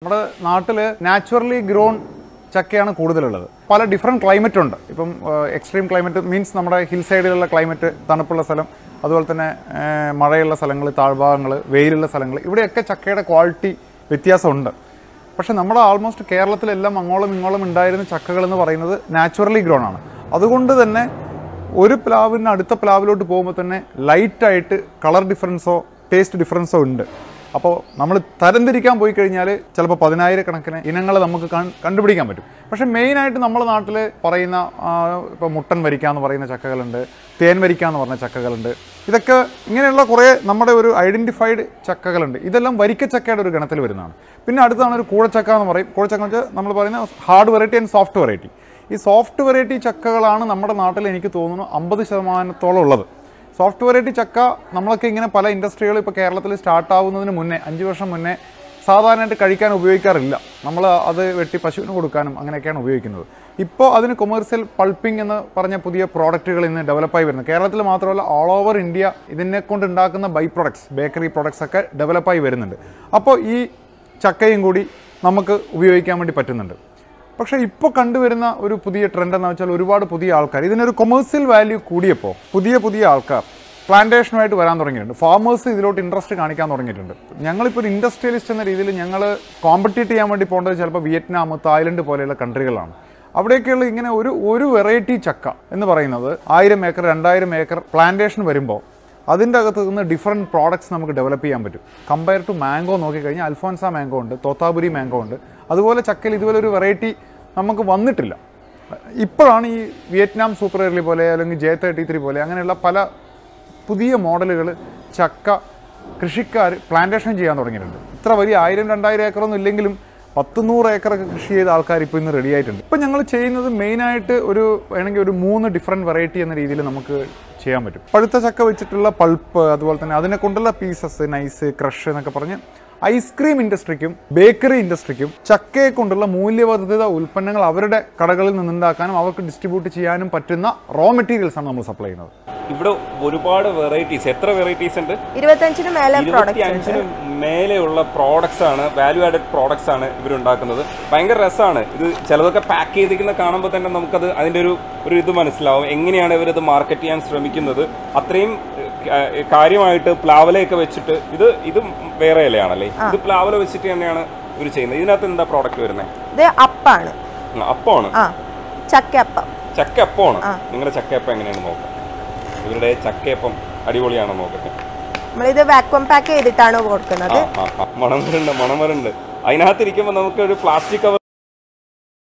നമ്മുടെ നാട്ടിൽ naturally grown ചക്കയാണ് കൂടുതലുള്ളത് പല ഡിഫറെൻറ്റ് ക്ലൈമറ്റ് ഉണ്ട് ഇപ്പം എക്സ്ട്രീം ക്ലൈമറ്റ് മീൻസ് നമ്മുടെ ഹിൽ സൈഡിലുള്ള ക്ലൈമറ്റ് തണുപ്പുള്ള സ്ഥലം അതുപോലെ തന്നെ ആ, മഴയുള്ള സ്ഥലങ്ങൾ താഴ്ഭാഗങ്ങൾ വെയിലുള്ള സ്ഥലങ്ങൾ ഇവിടെയൊക്കെ ചക്കയുടെ ക്വാളിറ്റി വ്യത്യാസമുണ്ട് പക്ഷെ നമ്മുടെ ആൾമോസ്റ്റ് കേരളത്തിലെല്ലാം അങ്ങോളം ഇങ്ങോളം ഉണ്ടായിരുന്ന ചക്കകൾ എന്ന് പറയുന്നത് നാച്ചുറലി ഗ്രോൺ ആണ് അതുകൊണ്ട് തന്നെ ഒരു പ്ലാവിന് അടുത്ത പ്ലാവിലോട്ട് പോകുമ്പോൾ തന്നെ ലൈറ്റായിട്ട് കളർ ഡിഫറൻസോ ടേസ്റ്റ് ഡിഫറൻസോ ഉണ്ട് അപ്പോൾ നമ്മൾ തരംതിരിക്കാൻ പോയി കഴിഞ്ഞാൽ ചിലപ്പോൾ പതിനായിരക്കണക്കിന് ഇനങ്ങൾ നമുക്ക് കൺ- കണ്ടുപിടിക്കാൻ പറ്റും പക്ഷേ മെയിനായിട്ട് നമ്മുടെ നാട്ടിൽ പറയുന്ന ഇപ്പോൾ മുട്ടൻ വരിക്ക എന്ന് പറയുന്ന ചക്കകളുണ്ട് തേൻ വരിക്ക എന്ന് പറഞ്ഞ ചക്കകളുണ്ട് ഇതൊക്കെ ഇങ്ങനെയുള്ള കുറേ നമ്മുടെ ഒരു ഐഡൻറ്റിഫൈഡ് ചക്കകളുണ്ട് ഇതെല്ലാം വരിക്ക ചക്കയുടെ ഒരു ഗണത്തിൽ വരുന്നതാണ് പിന്നെ അടുത്താണ് ഒരു കൂഴച്ചക്ക എന്ന് പറയും കൂഴച്ചക്ക എന്ന് വെച്ചാൽ നമ്മൾ പറയുന്ന hard variety and soft variety ഈ സോഫ്റ്റ് വെറൈറ്റി ചക്കകളാണ് നമ്മുടെ നാട്ടിൽ എനിക്ക് തോന്നുന്നു അമ്പത് ശതമാനത്തോളം ഉള്ളത് സോഫ്റ്റ് വെറൈറ്റി ചക്ക നമ്മളൊക്കെ ഇങ്ങനെ പല ഇൻഡസ്ട്രികൾ ഇപ്പോൾ കേരളത്തിൽ സ്റ്റാർട്ട് ആവുന്നതിന് മുന്നേ അഞ്ച് വർഷം മുന്നേ സാധാരണയായിട്ട് കഴിക്കാൻ ഉപയോഗിക്കാറില്ല നമ്മൾ അത് വെട്ടി പശുവിന് കൊടുക്കാനും അങ്ങനെയൊക്കെയാണ് ഉപയോഗിക്കുന്നത് ഇപ്പോൾ അതിന് കൊമേഴ്സ്യൽ പൾപ്പിംഗ് എന്ന് പറഞ്ഞ പുതിയ പ്രോഡക്റ്റുകൾ ഇന്ന് ഡെവലപ്പായി വരുന്നു കേരളത്തിൽ മാത്രമല്ല ഓൾ ഓവർ ഇന്ത്യ ഇതിനെ കൊണ്ട് ഉണ്ടാക്കുന്ന ബൈ പ്രൊഡക്ട്സ് ബേക്കറി പ്രൊഡക്ട്സ് ഒക്കെ ഡെവലപ്പായി വരുന്നുണ്ട് അപ്പോൾ ഈ ചക്കയും കൂടി നമുക്ക് ഉപയോഗിക്കാൻ വേണ്ടി പറ്റുന്നുണ്ട് പക്ഷേ ഇപ്പോൾ കണ്ടുവരുന്ന ഒരു പുതിയ ട്രെൻഡ് എന്ന് വെച്ചാൽ ഒരുപാട് പുതിയ ആൾക്കാർ ഇതിനൊരു കൊമേഴ്സ്യൽ വാല്യൂ കൂടിയപ്പോൾ പുതിയ പുതിയ ആൾക്കാർ പ്ലാന്റേഷനുമായിട്ട് വരാൻ തുടങ്ങിയിട്ടുണ്ട് ഫാമേഴ്സ് ഇതിലോട്ട് ഇൻട്രസ്റ്റ് കാണിക്കാൻ തുടങ്ങിയിട്ടുണ്ട് ഞങ്ങളിപ്പോൾ ഒരു ഇൻഡസ്ട്രിയലിസ്റ്റ് എന്ന രീതിയിൽ ഞങ്ങൾ കോമ്പറ്റീറ്റ് ചെയ്യാൻ വേണ്ടി പോകേണ്ടത് ചിലപ്പോൾ വിയറ്റ്നാം തായ്ലൻഡ് പോലെയുള്ള കൺട്രികളാണ് അവിടെയൊക്കെയുള്ള ഇങ്ങനെ ഒരു ഒരു വെറൈറ്റി ചക്ക എന്ന് പറയുന്നത് ആയിരം ഏക്കർ രണ്ടായിരം ഏക്കർ പ്ലാന്റേഷൻ വരുമ്പോൾ അതിൻ്റെ അകത്ത് നിന്ന് ഡിഫറെൻറ്റ് പ്രോഡക്ട്സ് നമുക്ക് ഡെവലപ്പ് ചെയ്യാൻ പറ്റും കമ്പയർ ടു മാംഗോ നോക്കിക്കഴിഞ്ഞാൽ അൽഫോൻസ മാംഗോ ഉണ്ട് തോത്താപുരി മാംഗോ ഉണ്ട് അതുപോലെ ചക്കയിൽ ഇതുപോലെ ഒരു വെറൈറ്റി നമുക്ക് വന്നിട്ടില്ല ഇപ്പോഴാണ് ഈ വിയറ്റ്നാം സൂപ്പർ എയർലി പോലെ അല്ലെങ്കിൽ ജെ തേർട്ടി ത്രീ പോലെ അങ്ങനെയുള്ള പല പുതിയ മോഡലുകൾ ചക്ക കൃഷിക്കാർ പ്ലാന്റേഷൻ ചെയ്യാൻ തുടങ്ങിയിട്ടുണ്ട് ഇത്ര വലിയ ആയിരം രണ്ടായിരം ഏക്കറൊന്നും ഇല്ലെങ്കിലും പത്ത് നൂറ് ഏക്കറൊക്കെ കൃഷി ചെയ്ത ആൾക്കാർ ഇപ്പോൾ ഇന്ന് റെഡി ആയിട്ടുണ്ട് ഇപ്പം ഞങ്ങൾ ചെയ്യുന്നത് മെയിനായിട്ട് ഒരു വേണമെങ്കിൽ ഒരു മൂന്ന് ഡിഫറെൻറ്റ് വെറൈറ്റി എന്ന രീതിയിൽ നമുക്ക് ചെയ്യാൻ പറ്റും പഴുത്ത ചക്ക വെച്ചിട്ടുള്ള പൾപ്പ് അതുപോലെ തന്നെ അതിനെ കൊണ്ടുള്ള പീസസ് നൈസ് ക്രഷ് എന്നൊക്കെ പറഞ്ഞ് ഐസ്ക്രീം ഇൻഡസ്ട്രിക്കും ബേക്കറി ഇൻഡസ്ട്രിക്കും ചക്കയെ കൊണ്ടുള്ള മൂല്യവർദ്ധിത ഉൽപ്പന്നങ്ങൾ അവരുടെ കടകളിൽ നിന്നുണ്ടാക്കാനും അവർക്ക് ഡിസ്ട്രിബ്യൂട്ട് ചെയ്യാനും പറ്റുന്ന റോ മെറ്റീരിയൽസ് ആണ് നമ്മൾ സപ്ലൈ ചെയ്യുന്നത് ഇവിടെ ഒരുപാട് വെറൈറ്റീസ് എത്ര വെറൈറ്റീസ് ഉണ്ട് ഇരുപത്തഞ്ചിന് മേലെ ഇരുപത്തി പ്രോഡക്റ്റ്സ് ഉണ്ട് അഞ്ചിന് മേലെയുള്ള പ്രോഡക്ട്സ് ആണ് വാല്യൂ ആഡഡ് പ്രോഡക്ട്സ് ആണ് ഇവർ ഉണ്ടാക്കുന്നത് ഭയങ്കര രസമാണ് ഇത് ചിലതൊക്കെ പാക്ക് ചെയ്തിരിക്കുന്ന കാണുമ്പോൾ തന്നെ നമുക്കത് അതിന്റെ ഒരു ഒരു ഇത് മനസ്സിലാവും എങ്ങനെയാണ് ഇവരിത് മാർക്കറ്റ് ചെയ്യാൻ ശ്രമിക്കുന്നത് അത്രയും ഏഹ്, കാര്യമായിട്ട് പ്ലാവലയൊക്കെ വെച്ചിട്ട് ഇത് ഇത് വേറെ ഇലയാണല്ലേ ഇത് പ്ലാവല വെച്ചിട്ട് തന്നെയാണ് ഇവർ ചെയ്യുന്നത് ഇതിനകത്ത് എന്താ പ്രോഡക്റ്റ് വരുന്നത് ഇത് അപ്പാണ് അപ്പമാണ് ആ ചക്കയപ്പം ചക്കയപ്പമാണ് നിങ്ങളുടെ ചക്കയപ്പം എങ്ങനെയാണ് നോക്കാം ഇവരുടെ ചക്കയപ്പം അടിപൊളിയാണോ നോക്കട്ടെ നമ്മളിത് വാക്വം പാക്ക് ചെയ്തിട്ടാണ് കൊടുക്കുന്നത് ആ, ആ, ആ. മണം വരുന്നുണ്ട് മണം വരുന്നുണ്ട് അതിനകത്ത് ഇരിക്കുമ്പോൾ നമുക്ക് ഒരു പ്ലാസ്റ്റിക് കവർ